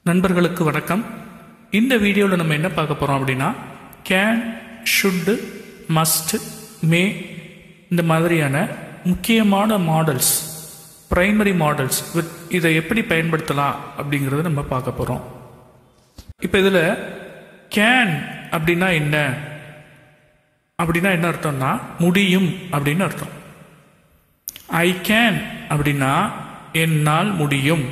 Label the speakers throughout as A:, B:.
A: நண்பர்களுக்கு வணக்கம் இந்த வீடியோவில் நம்ம என்ன பார்க்க போகிறோம் அப்படின்னா கேன் ஷுட்டு மஸ்ட் மே இந்த மாதிரியான முக்கியமான மாடல்ஸ் பிரைமரி மாடல்ஸ் வித் இதை எப்படி பயன்படுத்தலாம் அப்படிங்கிறத நம்ம பார்க்க போகிறோம் இப்போ இதில் கேன் அப்படின்னா என்ன அப்படின்னா என்ன அர்த்தம்னா முடியும் அப்படின்னு அர்த்தம் ஐ கேன் அப்படின்னா என்னால் முடியும்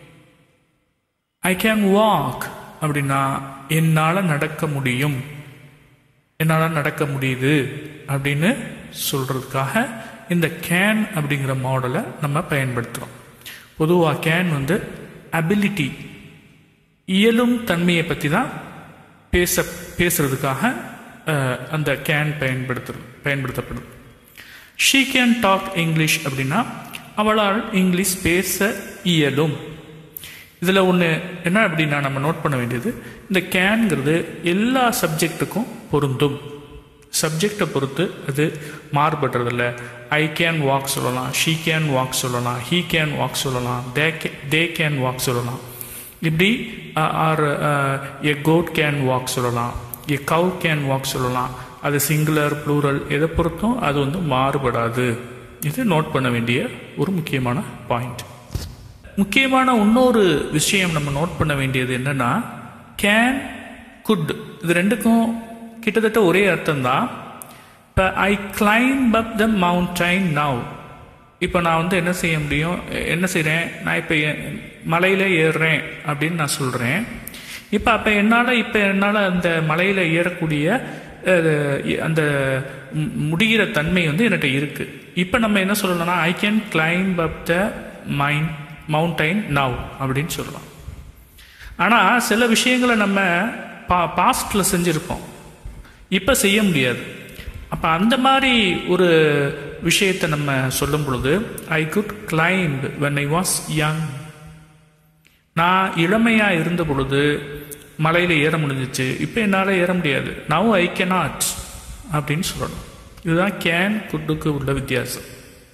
A: ஐ கேன் வாக் அப்படின்னா என்னால் நடக்க முடியும் என்னால் நடக்க முடியுது அப்படின்னு சொல்கிறதுக்காக இந்த கேன் அப்படிங்கிற மாடலை நம்ம பயன்படுத்துகிறோம் பொதுவாக கேன் வந்து அபிலிட்டி இயலும் தன்மையை பற்றி தான் பேச பேசுறதுக்காக அஹ், அந்த கேன் பயன்படுத்துறது பயன்படுத்தப்படுது ஷீ கேன் டாக் இங்கிலீஷ் அப்படின்னா அவளால் இங்கிலீஷ் பேச இயலும் இதில் ஒன்று என்ன அப்படின்னா நம்ம நோட் பண்ண வேண்டியது இந்த கேன்ங்கிறது எல்லா சப்ஜெக்ட்டுக்கும் பொருந்தும் சப்ஜெக்டை பொறுத்து அது மாறுபடுறதில்ல ஐ கேன் வாக் சொல்லலாம் ஷீ கேன் வாக் சொல்லலாம் ஹீ கேன் வாக் சொல்லலாம் தே தே கேன் வாக் சொல்லலாம் இப்படி or a goat can walk சொல்லலாம் எ கவ் கேன் வாக் சொல்லலாம் அது சிங்குலர் ப்ளூரல் எதை பொறுத்தும் அது வந்து மாறுபடாது இது நோட் பண்ண வேண்டிய ஒரு முக்கியமான பாயிண்ட் முக்கியமான இன்னொரு விஷயம் நம்ம நோட் பண்ண வேண்டியது என்னன்னா கேன் குட் இது ரெண்டுக்கும் கிட்டத்தட்ட ஒரே அர்த்தம் தான் இப்போ I climb up the mountain now இப்போ நான் வந்து என்ன செய்ய முடியும் என்ன செய்கிறேன் நான் இப்போ மலையில் ஏறுறேன் அப்படின்னு நான் சொல்கிறேன் இப்போ அப்போ என்னால் இப்போ என்னால் அந்த மலையில் ஏறக்கூடிய அஹ், அந்த மு- முடிகிற தன்மை வந்து என்கிட்ட இருக்குது இப்போ நம்ம என்ன சொல்லலாம்னா I can climb up the mind mountain now அப்படின்னு சொல்லலாம் ஆனால் சில விஷயங்களை நம்ம பா பாஸ்டில் செஞ்சுருப்போம் இப்போ செய்ய முடியாது அப்போ அந்த மாதிரி ஒரு விஷயத்தை நம்ம சொல்லும் பொழுது I could climb when I was young நான் இளமையாக இருந்த பொழுது மலையில் ஏற முடிஞ்சிச்சு இப்போ என்னால் ஏற முடியாது நவ் ஐ cannot அப்படின்னு சொல்லணும் இதுதான் கேன் குட்டுக்கு உள்ள வித்தியாசம்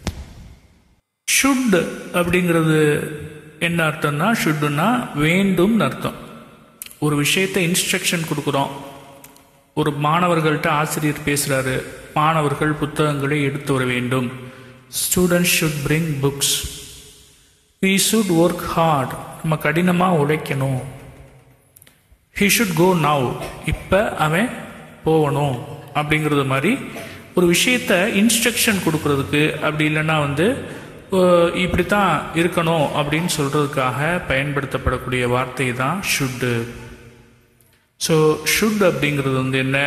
A: ஷுட் அப்படிங்கிறது என்ன அர்த்தம்னா ஷுட்டுனா வேண்டும்னு அர்த்தம் ஒரு விஷயத்தை இன்ஸ்ட்ரக்ஷன் கொடுக்குறோம் ஒரு மாணவர்கள்ட்ட ஆசிரியர் பேசுறாரு மாணவர்கள் புத்தகங்களை எடுத்து வர வேண்டும் students should bring books we should work hard நம்ம கடினமாக உழைக்கணும் ஹி ஷுட் கோ நவ் இப்போ அவன் போகணும் அப்படிங்கிறது மாதிரி ஒரு விஷயத்த இன்ஸ்ட்ரக்ஷன் கொடுக்கறதுக்கு அப்படி இல்லைன்னா வந்து அஹ், இப்படித்தான் இருக்கணும் அப்படின்னு சொல்றதுக்காக பயன்படுத்தப்படக்கூடிய வார்த்தை தான் ஷுட்டு ஸோ ஷுட் அப்படிங்கிறது வந்து என்ன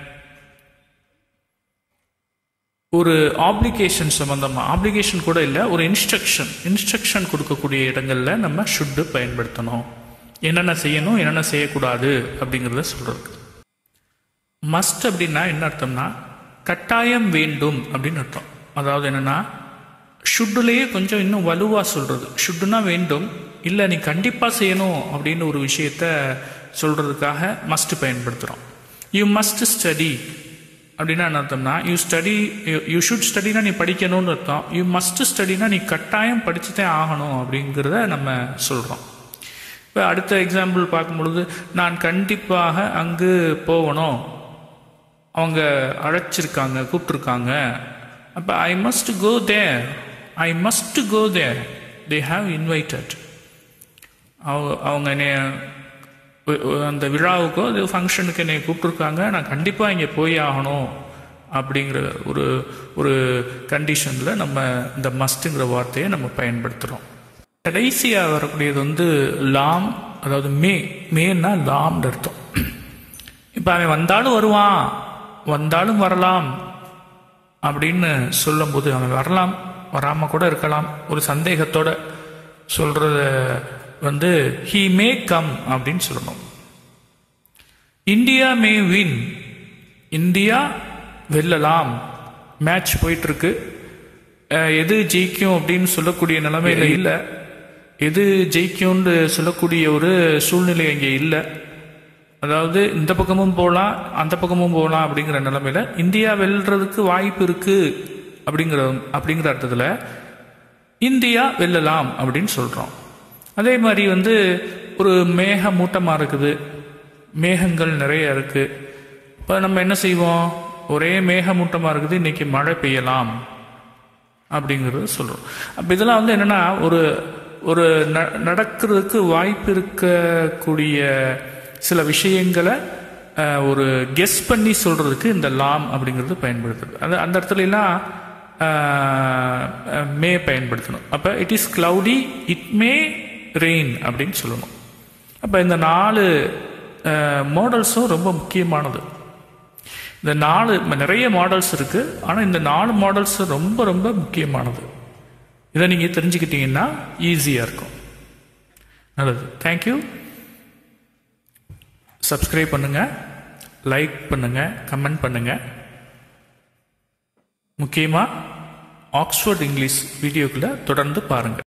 A: ஒரு ஆப்ளிகேஷன் சம்பந்தமா ஆப்ளிகேஷன் கூட இல்லை ஒரு இன்ஸ்ட்ரக்ஷன் இன்ஸ்ட்ரக்ஷன் கொடுக்கக்கூடிய இடங்கள்ல நம்ம ஷுட்டு பயன்படுத்தணும் என்னென்ன செய்யணும் என்னென்ன செய்யக்கூடாது அப்படிங்கிறத சொல்றதுக்கு மஸ்ட் அப்படின்னா என்ன அர்த்தம்னா கட்டாயம் வேண்டும் அப்படின்னு அர்த்தம் அதாவது என்னன்னா ஷுட்டுலேயே கொஞ்சம் இன்னும் வலுவாக சொல்றது ஷுட்டுனா வேண்டும் இல்லை நீ கண்டிப்பாக செய்யணும் அப்படின்னு ஒரு விஷயத்த சொல்றதுக்காக மஸ்ட் பயன்படுத்துகிறோம் யூ மஸ்ட் ஸ்டடி அப்படின்னா என்ன அர்த்தம்னா யூ ஸ்டடி யூ ஷுட் ஸ்டடினா நீ படிக்கணும்னு அர்த்தம் யூ மஸ்ட் ஸ்டடினா நீ கட்டாயம் படிச்சுட்டே ஆகணும் அப்படிங்கிறத நம்ம சொல்கிறோம் இப்போ அடுத்த எக்ஸாம்பிள் பார்க்கும் பொழுது நான் கண்டிப்பாக அங்கு போகணும் அவங்க அழைச்சிருக்காங்க கூப்பிட்டுருக்காங்க அப்போ I must go there I must go there they have invited அவங்க அவங்க என்னைய ஒ- ஒ- அந்த விழாவுக்கோ அது ஃபங்க்ஷனுக்கு என்னை கூப்பிட்டுருக்காங்க நான் கண்டிப்பாக இங்கே போய் ஆகணும் அப்படிங்கிற ஒரு ஒரு கண்டிஷனில் நம்ம இந்த மஸ்ட்டுங்கிற வார்த்தையை நம்ம பயன்படுத்துகிறோம் கடைசியாக வரக்கூடியது வந்து லாம் அதாவது மே மேன்னா லாம்னு அர்த்தம் இப்போ அவன் வந்தாலும் வருவான் வந்தாலும் வரலாம் அப்படின்னு சொல்லும்போது அவன் வரலாம் வராம கூட இருக்கலாம் ஒரு சந்தேகத்தோட சொல்றத வந்து ஹி மே கம் அப்படின்னு சொல்லணும் இந்தியா மே வின் இந்தியா வெல்லலாம் மேட்ச் போயிட்டு இருக்கு அஹ், எது ஜெயிக்கும் அப்படின்னு சொல்லக்கூடிய நிலைமையில இல்லை எது ஜெயிக்கும்னு சொல்லக்கூடிய ஒரு சூழ்நிலை அங்கே இல்லை அதாவது இந்த பக்கமும் போகலாம் அந்த பக்கமும் போகலாம் அப்படிங்கிற நிலைமையில இந்தியா வெல்றதுக்கு வாய்ப்பு இருக்கு அப்படிங்கிற அப்படிங்கிற அர்த்தத்தில் இந்தியா வெல்லலாம் அப்படின்னு சொல்றோம் அதே மாதிரி வந்து ஒரு மேக மூட்டமாக இருக்குது மேகங்கள் நிறைய இருக்குது இப்போ நம்ம என்ன செய்வோம் ஒரே மேகமூட்டமாக இருக்குது இன்னைக்கு மழை பெய்யலாம் அப்படிங்கிறது சொல்கிறோம் அப்போ இதெல்லாம் வந்து என்னென்னா ஒரு ஒரு ந நடக்கிறதுக்கு வாய்ப்பு இருக்கக்கூடிய சில விஷயங்களை அஹ், ஒரு கெஸ் பண்ணி சொல்கிறதுக்கு இந்த லாம் அப்படிங்கிறது பயன்படுத்துது அது அந்த இடத்துல எல்லாம் அஹ், அஹ், மே பயன்படுத்தணும் அப்போ it is cloudy it may rain அப்படின்னு சொல்லணும் அப்போ இந்த நாலு மாடல்ஸும் ரொம்ப முக்கியமானது இந்த நாலு நிறைய மாடல்ஸ் இருக்கு ஆனால் இந்த நாலு மாடல்ஸ் ரொம்ப ரொம்ப முக்கியமானது இதை நீங்கள் தெரிஞ்சுக்கிட்டீங்கன்னா ஈஸியாக இருக்கும் நல்லது தேங்க்யூ சப்ஸ்கிரைப் பண்ணுங்க லைக் பண்ணுங்க கமெண்ட் பண்ணுங்க முக்கியமாக ஆக்ஸ்ஃபோர்ட் இங்கிலீஷ் வீடியோக்களை தொடர்ந்து பாருங்க